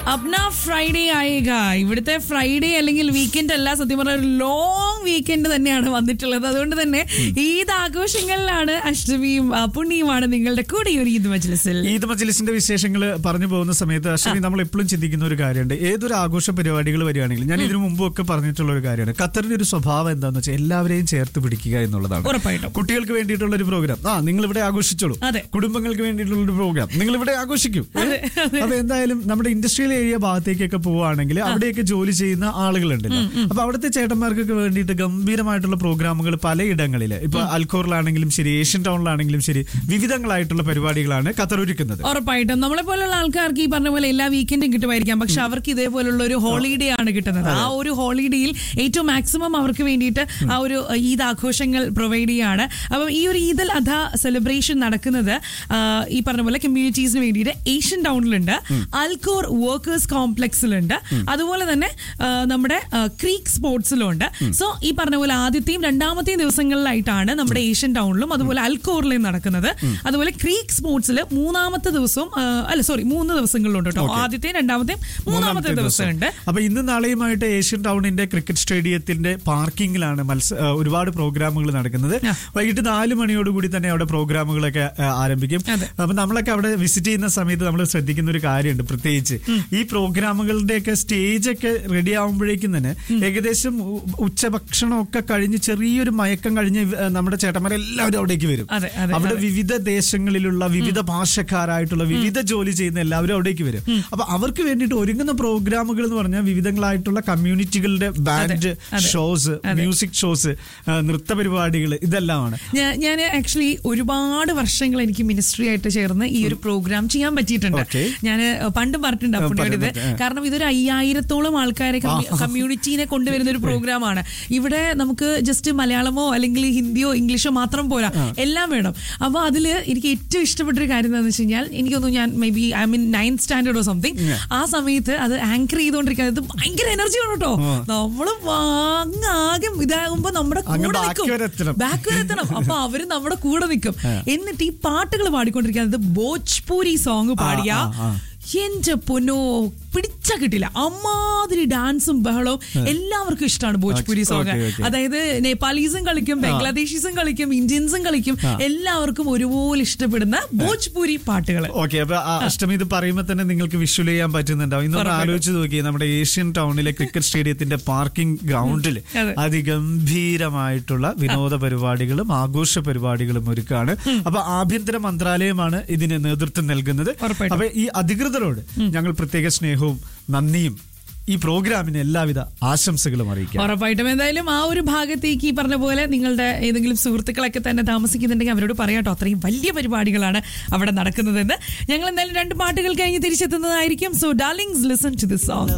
അപ്ന Friday ആയേക ഇവിടുത്തെ Friday അല്ലെങ്കിൽ weekend അല്ല സത്യം പറഞ്ഞ ഒരു ലോങ് വീക്കെൻഡ് തന്നെയാണ് വന്നിട്ടുള്ളത് അതുകൊണ്ട് തന്നെ ഈദ് ആഘോഷങ്ങളിലാണ് അഷ്ടമിയും ആ, പുണ്യവുമാണ് നിങ്ങളുടെ കൂടെ ഈ ഒരു ഈദ് മജ്ലിസിൽ ഈദ് മജ്ലിസിന്റെ വിശേഷങ്ങൾ പറഞ്ഞു പോകുന്ന സമയത്ത് അശ്വനി നമ്മൾ എപ്പോഴും ചിന്തിക്കുന്ന ഒരു കാര്യമുണ്ട് ഏതൊരു ആഘോഷ പരിപാടികൾ വരികയാണെങ്കിലും ഞാൻ ഇതിനു മുമ്പൊക്കെ പറഞ്ഞിട്ടുള്ള ഒരു കാര്യമാണ് ഖത്തറിന്റെ ഒരു സ്വഭാവം എന്താണെന്ന് വെച്ചാൽ എല്ലാവരെയും ചേർത്ത് പിടിക്കുക എന്നുള്ളതാണ് ഉറപ്പായിട്ടും കുട്ടികൾക്ക് വേണ്ടിയിട്ടുള്ള ഒരു പ്രോഗ്രാം ആ നിങ്ങൾ ഇവിടെ ആഘോഷിച്ചോളൂ അതെ. കുടുംബങ്ങൾക്ക് വേണ്ടിയിട്ടുള്ള ഒരു പ്രോഗ്രാം നിങ്ങൾ ഇവിടെ ആഘോഷിക്കൂ അതെ, അതെ. അപ്പൊ എന്തായാലും നമ്മുടെ ഇൻഡസ്ട്രിയൽ ഏരിയ ഭാഗത്തേക്കൊക്കെ പോവുകയാണെങ്കിൽ അവിടെയൊക്കെ ജോലി ചെയ്യുന്ന ആളുകളുണ്ടല്ലോ അപ്പൊ അവിടുത്തെ ചേട്ടന്മാർക്കൊക്കെ വേണ്ടിയിട്ട് ഗംഭീരമായിട്ടുള്ള പ്രോഗ്രാമുകൾ പലയിടങ്ങളിൽ ഇപ്പൊ അൽക്കോറിലാണെങ്കിലും ശരി ഏഷ്യൻ ടൗണിലാണെങ്കിലും ശരി വിവിധങ്ങളായിട്ടുള്ള പരിപാടികളാണ് ഖത്തർ ഒരുക്കുന്നത് ഉറപ്പായിട്ടും നമ്മളെ പോലുള്ള ആൾക്കാർക്ക് ഈ പറഞ്ഞ പോലെ എല്ലാ വീക്കെൻഡും കിട്ടുമായിരിക്കാം പക്ഷെ അവർക്ക് ഇതേപോലുള്ള ഒരു ഹോളിഡേ ആണ് കിട്ടുന്നത് ആ ഒരു ഹോളിഡേയിൽ ഏറ്റവും മാക്സിമം അവർക്ക് വേണ്ടിയിട്ട് ആ ഒരു ഈദ് ആഘോഷങ്ങൾ പ്രൊവൈഡ് ചെയ്യാണ് അപ്പം ഈ ഒരു ഈദൽ അധ സെലിബ്രേഷൻ നടക്കുന്നത് ആ, ഈ പറഞ്ഞ പോലെ കമ്മ്യൂണിറ്റീസിന് വേണ്ടിയിട്ട് ഏഷ്യൻ ടൗണിലുണ്ട് അൽക്കോർ വർക്കേഴ്സ് കോംപ്ലക്സിലുണ്ട് അതുപോലെ തന്നെ ആ, നമ്മുടെ ആ, ക്രീക്ക് സ്പോർട്സിലുണ്ട് സോ ഈ പറഞ്ഞ പോലെ ആദ്യത്തെയും രണ്ടാമത്തെയും ദിവസങ്ങളിലായിട്ടാണ് നമ്മുടെ ഏഷ്യൻ ടൗണിലും അതുപോലെ അൽക്കോറിലും നടക്കുന്നത് അതുപോലെ ക്രീക്ക് സ്പോർട്സിൽ മൂന്നാമത്തെ ദിവസവും ആ, അല്ല സോറി മൂന്ന് ദിവസങ്ങളിലുണ്ട് കേട്ടോ ആദ്യത്തെയും രണ്ടാമത്തെയും മൂന്നാമത്തെ ദിവസമുണ്ട് അപ്പൊ ഇന്ന് നാളെയുമായിട്ട് ഏഷ്യൻ ടൗണിന്റെ ക്രിക്കറ്റ് സ്റ്റേഡിയത്തിന്റെ പാർക്കിങ്ങിലാണ് മത്സ ആ, ഒരുപാട് പ്രോഗ്രാമുകൾ നടക്കുന്നത് വൈകിട്ട് നാല് മണിയോടുകൂടി തന്നെ അവിടെ പ്രോഗ്രാമുകളൊക്കെ ആ, ആരംഭിക്കും അതെ. അപ്പൊ നമ്മളൊക്കെ അവിടെ വിസിറ്റ് ചെയ്യുന്ന സമയത്ത് നമ്മൾ ശ്രദ്ധിക്കുന്ന ഒരു കാര്യമുണ്ട് പ്രത്യേകിച്ച് ഈ പ്രോഗ്രാമുകളുടെയൊക്കെ സ്റ്റേജ് ഒക്കെ റെഡി ആവുമ്പോഴേക്കും തന്നെ ഏകദേശം ഉ- ഉച്ചഭക്ഷണമൊക്കെ കഴിഞ്ഞ് ചെറിയൊരു മയക്കം കഴിഞ്ഞ് ഇവ- നമ്മുടെ ചേട്ടന്മാരെല്ലാവരും അവിടേക്ക് വരും അതെ, അതെ, അവിടെ അതെ. വിവിധ ദേശങ്ങളിലുള്ള വിവിധ ഭാഷക്കാരായിട്ടുള്ള വിവിധ ജോലി ചെയ്യുന്ന എല്ലാവരും അവിടേക്ക് വരും അപ്പൊ അവർക്ക് വേണ്ടിയിട്ട് ഒരുങ്ങുന്ന പ്രോഗ്രാമുകൾ എന്ന് പറഞ്ഞാൽ വിവിധങ്ങളായിട്ടുള്ള കമ്മ്യൂണിറ്റികളുടെ ബാൻഡ് അതെ. ഷോസ് മ്യൂസിക് ഷോസ് നൃത്ത പരിപാടികൾ ഇതെല്ലാമാണ് ഞാൻ ആക്ച്വലി ഒരുപാട് വർഷങ്ങൾ എനിക്ക് മിനിസ്ട്രി ആയിട്ട് ചേർന്ന് ഈ ഒരു പ്രോഗ്രാം ചെയ്യാൻ പറ്റിയിട്ടുണ്ട് Okay. ഞാൻ പണ്ടും പറഞ്ഞിട്ടുണ്ട് അപ്പുണ്ണിയോട് ഇത് പറഞ്ഞിട്ടുണ്ട്, ആ. കാരണം ഇതൊരു അയ്യായിരത്തോളം ആൾക്കാരെ കമ്മ്യൂണിറ്റീനെ കൊണ്ടുവരുന്ന ഒരു പ്രോഗ്രാമാണ് ഇവിടെ നമുക്ക് ജസ്റ്റ് മലയാളമോ അല്ലെങ്കിൽ ഹിന്ദിയോ ഇംഗ്ലീഷോ മാത്രം പോരാ എല്ലാം വേണം അപ്പൊ അതില് എനിക്ക് ഏറ്റവും ഇഷ്ടപ്പെട്ട ഒരു കാര്യം എന്താണെന്ന് വെച്ച് കഴിഞ്ഞാൽ എനിക്ക് തോന്നുന്നു ഞാൻ maybe I mean ninth സ്റ്റാൻഡേർഡോ സംതിങ് ആ സമയത്ത് അത് ആങ്കർ ചെയ്തുകൊണ്ടിരിക്കുന്നത് ഇത് ഭയങ്കര എനർജി ആണ് കേട്ടോ നമ്മള് അങ്ങ് ആകെ ഇതാകുമ്പോ നമ്മുടെ അങ്ങ് കൂടെ back വരെ എത്തണം. നിൽക്കും ബാക്ക് വരെ എത്തണം അപ്പൊ അവര് നമ്മുടെ കൂടെ നിൽക്കും എന്നിട്ട് ഈ പാട്ടുകൾ പാടിക്കൊണ്ടിരിക്കുന്നത് ഭോജ്പൂരി സോങ് പാടിയ ആ, ആ. എന്റെ പൊന്നോ പിടിച്ച കിട്ടില്ല അമ്മാതിരി ഡാൻസും ബഹളവും എല്ലാവർക്കും ഇഷ്ടമാണ് Bhojpuri Okay, song okay, okay. അതായത് നേപ്പാളീസും കളിക്കും ബംഗ്ലാദേശീസും കളിക്കും ഇന്ത്യൻസും കളിക്കും എല്ലാവർക്കും ഒരുപോലെ ഇഷ്ടപ്പെടുന്ന ഭോജ്പൂരി പാട്ടുകൾ ഓക്കെ അപ്പൊ ആ അഷ്ടമി ഇത് പറയുമ്പോൾ തന്നെ നിങ്ങൾക്ക് വിഷ്വൽ ചെയ്യാൻ പറ്റുന്നുണ്ടാവും ഇന്നൊന്ന് ഉറപ്പായിട്ടും. ആലോചിച്ച് നോക്കി നമ്മുടെ ഏഷ്യൻ ടൗണിലെ ക്രിക്കറ്റ് സ്റ്റേഡിയത്തിന്റെ പാർക്കിംഗ് ഗ്രൗണ്ടിൽ അതെ. അതിഗംഭീരമായിട്ടുള്ള വിനോദ പരിപാടികളും ആഘോഷ പരിപാടികളും ഒരുക്കാണ് അപ്പൊ ആഭ്യന്തര മന്ത്രാലയമാണ് ഇതിന് നേതൃത്വം നൽകുന്നത് ഉറപ്പായിട്ടും. അപ്പൊ ഈ അധികൃതരോട് ഞങ്ങൾ പ്രത്യേക സ്നേഹവും നന്ദിയും ഈ പ്രോഗ്രാമിന് എല്ലാവിധ ആശംസകളും അറിയിക്കാം ഉറപ്പായിട്ടും എന്തായാലും ആ ഒരു ഭാഗത്തേക്ക് ഈ പറഞ്ഞ പോലെ നിങ്ങളുടെ ഏതെങ്കിലും സുഹൃത്തുക്കളൊക്കെ തന്നെ താമസിക്കുന്നുണ്ടെങ്കിൽ അവരോട് പറയാട്ടോ അത്രയും വലിയ പരിപാടികളാണ് അവിടെ നടക്കുന്നതെന്ന് ഞങ്ങൾ എന്തായാലും രണ്ട് പാട്ടുകൾ കഴിഞ്ഞ് തിരിച്ചെത്തുന്നതായിരിക്കും so darlings listen to this song